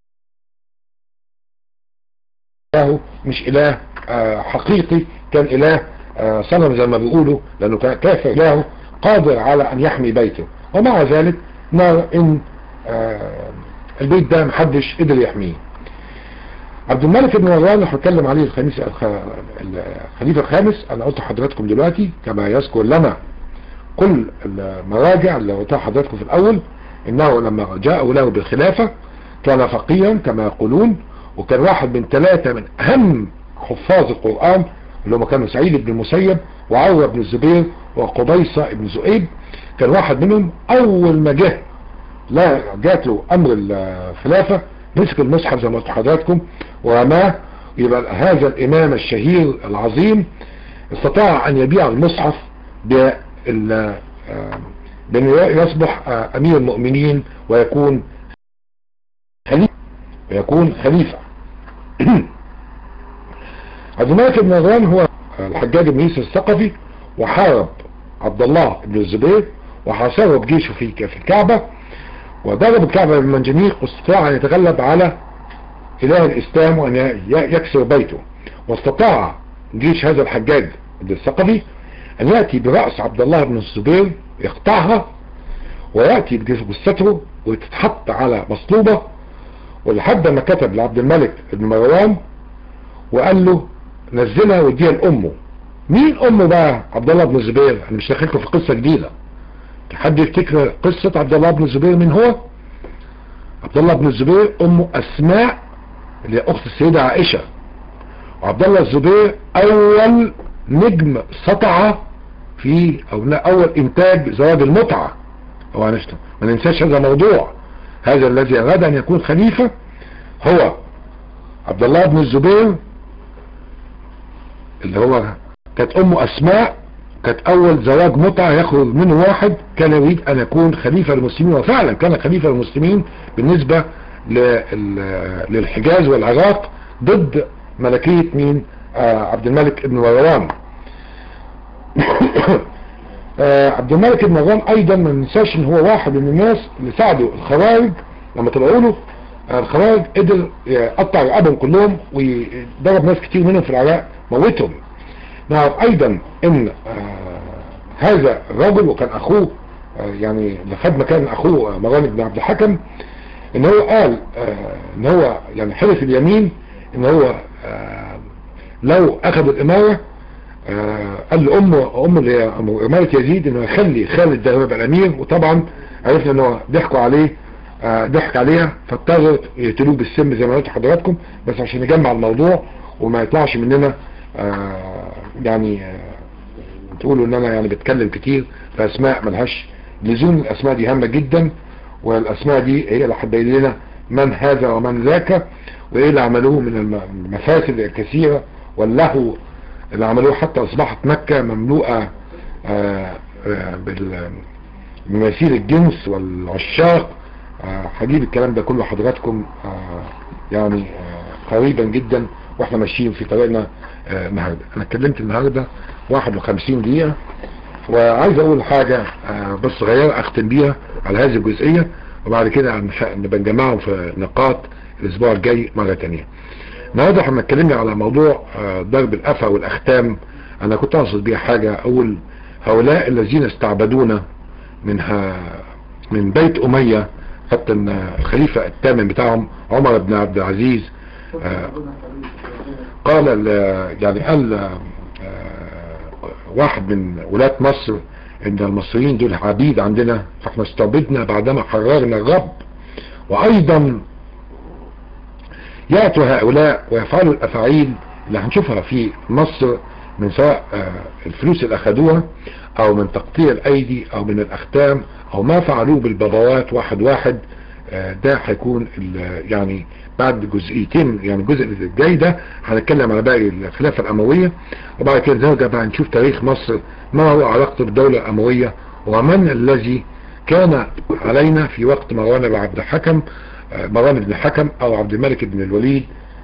اله مش اله آه حقيقي كان اله آه صنم زي ما بيقولوا لانه كافر الهه قادر على ان يحمي بيته ومع ذلك نرى ان آه البيت ده محدش قدر يحميه عبد الملك بن مروان هتكلم عليه الخميس الخليفة الخامس انا قلت لحضراتكم دلوقتي كما يذكر لنا كل المراجع اللي قلتها حضراتكم في الاول انه لما جاءوا له بالخلافة كان فقيا كما يقولون وكان واحد من ثلاثة من اهم حفاظ القرآن اللي هم كانوا سعيد بن المسيب وعروة بن الزبير وقبيصة بن زؤيب كان واحد منهم اول ما جه لا جات له امر الخلافة مسك المصحف زي ما قلت لحضراتكم ورماه يبقى هذا الامام الشهير العظيم استطاع ان يبيع المصحف بان يصبح امير المؤمنين ويكون خليفة ويكون خليفة عبد الملك بن مروان هو الحجاج بن يوسف الثقفي وحارب عبد الله بن الزبير وحاصره بجيشه في في الكعبة وضرب الكعبة بالمنجنيق واستطاع ان يتغلب على اله الاسلام وان يكسر بيته واستطاع جيش هذا الحجاج بن الثقفي ان يأتي برأس عبد الله بن الزبير يقطعها ويأتي بجثته وتتحط على مصلوبة ولحد ما كتب لعبد الملك بن مروان وقال له نزلها واديها لامه مين امه بقى عبد الله بن الزبير انا مش داخلكم في قصة جديدة حد يفتكر قصة عبد الله بن الزبير من هو عبد الله بن الزبير امه اسماء اللي هي اخت السيدة عائشة وعبد الله الزبير اول نجم سطع في او اول انتاج زواج المتعة هو هنشتم ما ننساش هذا الموضوع هذا الذي اراد ان يكون خليفة هو عبد الله بن الزبير اللي هو كانت امه اسماء كانت اول زواج متعة يخرج منه واحد كان يريد ان يكون خليفة للمسلمين وفعلا كان خليفة للمسلمين بالنسبة للحجاز والعراق ضد ملكية مين آه عبد الملك بن مروان آه عبد الملك بن مروان ايضا ما ننساش ان هو واحد من الناس اللي ساعدوا الخوارج لما طلعوا له آه الخوارج قدر يقطع رقابهم كلهم وضرب ناس كتير منهم في العراق موتهم نعرف ايضا ان هذا الرجل وكان اخوه يعني لحد ما كان اخوه مروان بن عبد الحكم ان هو قال ان هو يعني حلف اليمين ان هو لو اخذ الامارة قال لامه ام اللي هي امارة يزيد انه يخلي خالد ده يبقى الامير وطبعا عرفنا ان هو ضحكوا عليه ضحك عليها فاضطروا يقتلوه بالسم زي ما قلت لحضراتكم بس عشان نجمع الموضوع وما يطلعش مننا آه يعني آه تقولوا ان انا يعني بتكلم كتير في اسماء ملهاش لزوم الاسماء دي هامة جدا والاسماء دي هي اللي هتبين لنا من هذا ومن ذاك وايه اللي عملوه من المفاسد الكثيرة واللهو اللي عملوه حتى اصبحت مكة مملوءة آه آه بمثيل الجنس والعشاق هجيب الكلام ده كله حضراتكم يعني قريبا جدا واحنا ماشيين في طريقنا النهارده انا اتكلمت النهارده 51 دقيقة وعايز اقول حاجة بس صغيرة اختم بيها على هذه الجزئية وبعد كده نبقى نجمعهم في نقاط الاسبوع الجاي مرة تانية النهارده احنا اتكلمنا على موضوع ضرب الافا والاختام انا كنت اقصد بيها حاجة اقول هؤلاء الذين استعبدونا منها من بيت امية حتى ان الخليفة الثامن بتاعهم عمر بن عبد العزيز قال يعني قال واحد من ولاة مصر ان المصريين دول عبيد عندنا فاحنا استعبدنا بعدما حررنا الرب وايضا يأتوا هؤلاء ويفعلوا الافاعيل اللي هنشوفها في مصر من سواء الفلوس اللي اخدوها او من تقطيع الايدي او من الاختام او ما فعلوه بالبابوات واحد واحد ده هيكون يعني بعد جزئيتين يعني الجزء الجاي ده هنتكلم على باقي الخلافة الاموية وبعد كده نرجع بقى نشوف تاريخ مصر ما هو علاقته بالدولة الاموية ومن الذي كان علينا في وقت مروان بن عبد الحكم مروان بن الحكم او عبد الملك بن الوليد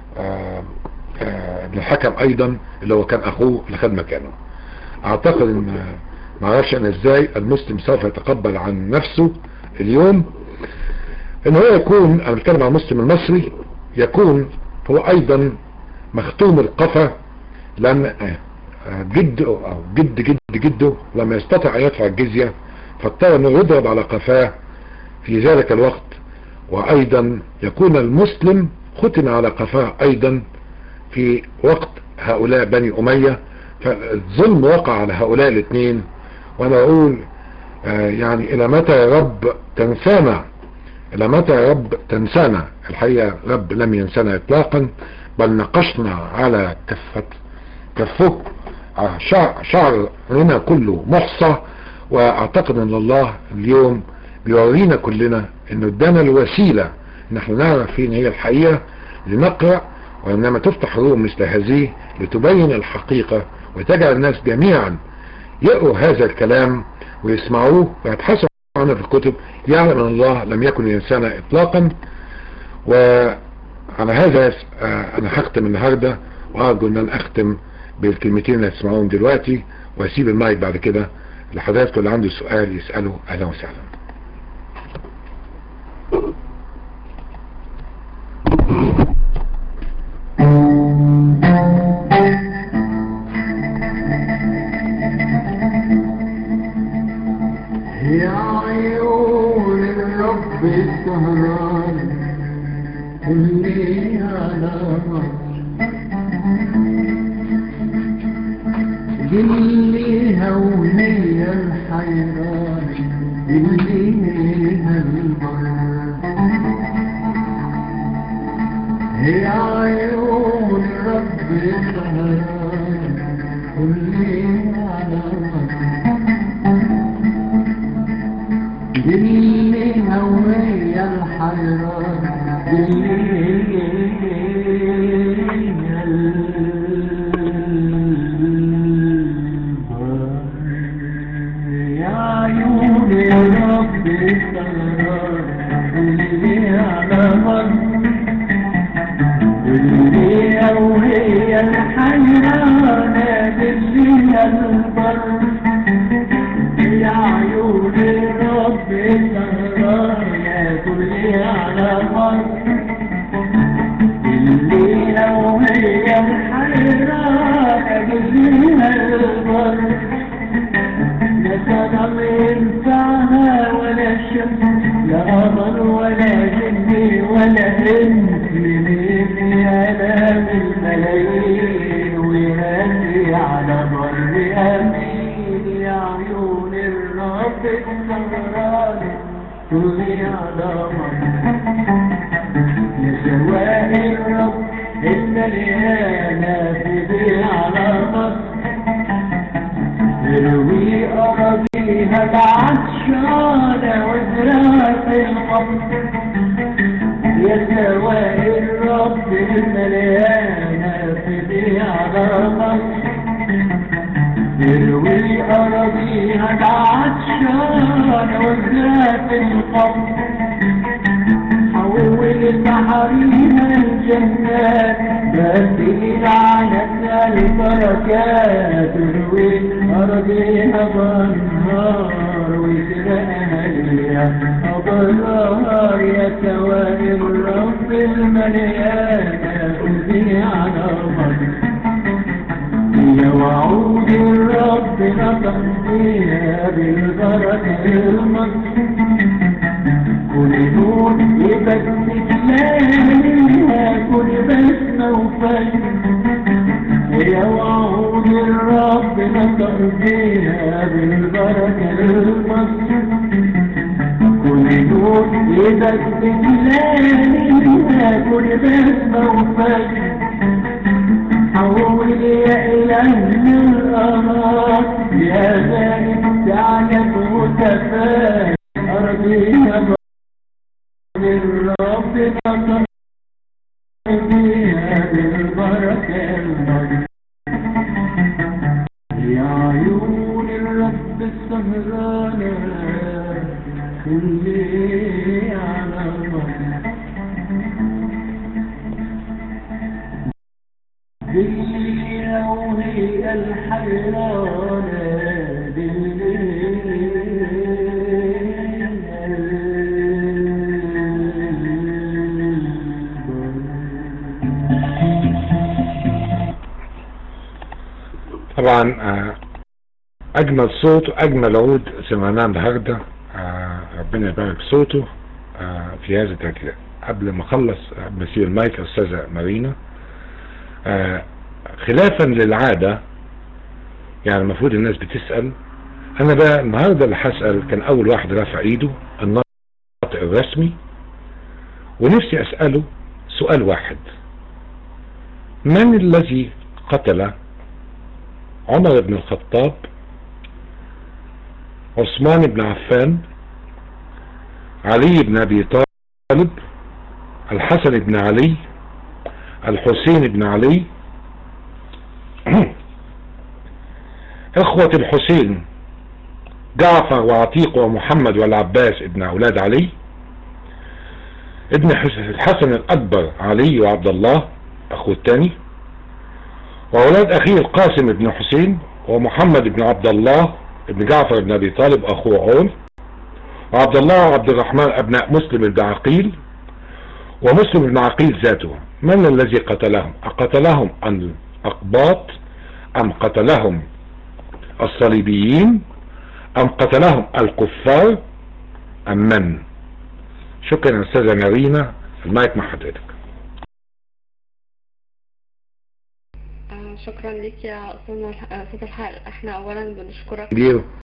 ابن الحكم ايضا اللي هو كان اخوه اللي خد مكانه اعتقد ان ما اعرفش انا ازاي المسلم سوف يتقبل عن نفسه اليوم ان هو يكون انا بتكلم عن المسلم المصري يكون هو ايضا مختوم القفا لان جده او جد جد جده لما يستطيع ان يدفع الجزية فاضطر انه يضرب على قفاه في ذلك الوقت وايضا يكون المسلم ختم على قفاه ايضا في وقت هؤلاء بني امية فالظلم وقع على هؤلاء الاثنين وانا اقول آه يعني الى متى يا رب تنسانا الى متى يا رب تنسانا الحقيقة رب لم ينسانا اطلاقا بل نقشنا على كفة كفه شعر شعرنا كله محصى واعتقد ان الله اليوم بيورينا كلنا انه ادانا الوسيلة ان احنا نعرف فين هي الحقيقة لنقرأ وانما تفتح روم مثل هذه لتبين الحقيقة وتجعل الناس جميعا يقروا هذا الكلام ويسمعوه ويبحثوا عنه في الكتب يعلم ان الله لم يكن ينسانا اطلاقا وعلى هذا انا هختم النهاردة وارجو ان انا اختم بالكلمتين اللي هتسمعوهم دلوقتي واسيب المايك بعد كده لحضراتكم اللي عنده سؤال يسأله اهلا وسهلا يا عيون الرب السهران كلي على قلي هوني الحيران قلي البر يا عيون الرب السهران كلي على دلي هوي الحيران يا عيون رب السهران دلي على مر دلي هوي الحيران دلي البر يا عيون الرب سهرانة كلي على مر اللي لو هي الحيرانة جزيها البر لا صنم ينفعها ولا شمس لا قمر ولا جن ولا انس من آلام الملايين ويهدي على بر امين يا عيون الرب السهران كلي على مر يا سواء الرب المليانة في بيع الأرض تروي أراضيها بعطشانة وزراعة الحب يا سواء الرب المليانة في بيع الأرض تروي أراضيها بعطشانة وزراعة الحب حول البحرين الجنات بسير على البركات تروي أرضها بالنهار وسرقها ليها أبرار يا سواء الرب المليانة في على الأرض يا وعود الرب نطق فيها بالبركة المصر كل نور يبكي ليلها كل بسمة وفجر يا وعود الرب نطق فيها بالبركة المصر كل نور يبكي ليلها كل بسمة وفجر حول يا إلهنا الأرض يا ذلك تعجب وتفاء أرضينا بالرب نطق فيها بالبركة المجد يا عيون الرب السهرانة كلي على الرب بالليل وهي الحيرانة طبعا آه، اجمل صوت واجمل عود سمعناه النهارده آه، ربنا يبارك صوته آه، في هذا التركيز قبل ما اخلص آه، مسير المايك استاذه مارينا آه، خلافا للعاده يعني المفروض الناس بتسال انا بقى النهارده اللي هسال كان اول واحد رافع ايده الناطق الرسمي ونفسي اساله سؤال واحد من الذي قتل عمر بن الخطاب عثمان بن عفان علي بن ابي طالب الحسن بن علي الحسين بن علي اخوة الحسين جعفر وعتيق ومحمد والعباس ابن اولاد علي ابن حس- الحسن الاكبر علي وعبد الله اخوه الثاني واولاد اخيه القاسم بن حسين ومحمد بن عبد الله بن جعفر بن ابي طالب اخوه عون وعبد الله وعبد الرحمن ابناء مسلم بن عقيل ومسلم بن عقيل ذاته من الذي قتلهم اقتلهم الاقباط ام قتلهم الصليبيين ام قتلهم الكفار ام من شكرا استاذة مارينا المايك مع حضرتك آه، شكرا ليك يا أستاذ الح- أستاذ الحق احنا أولا بنشكرك كبير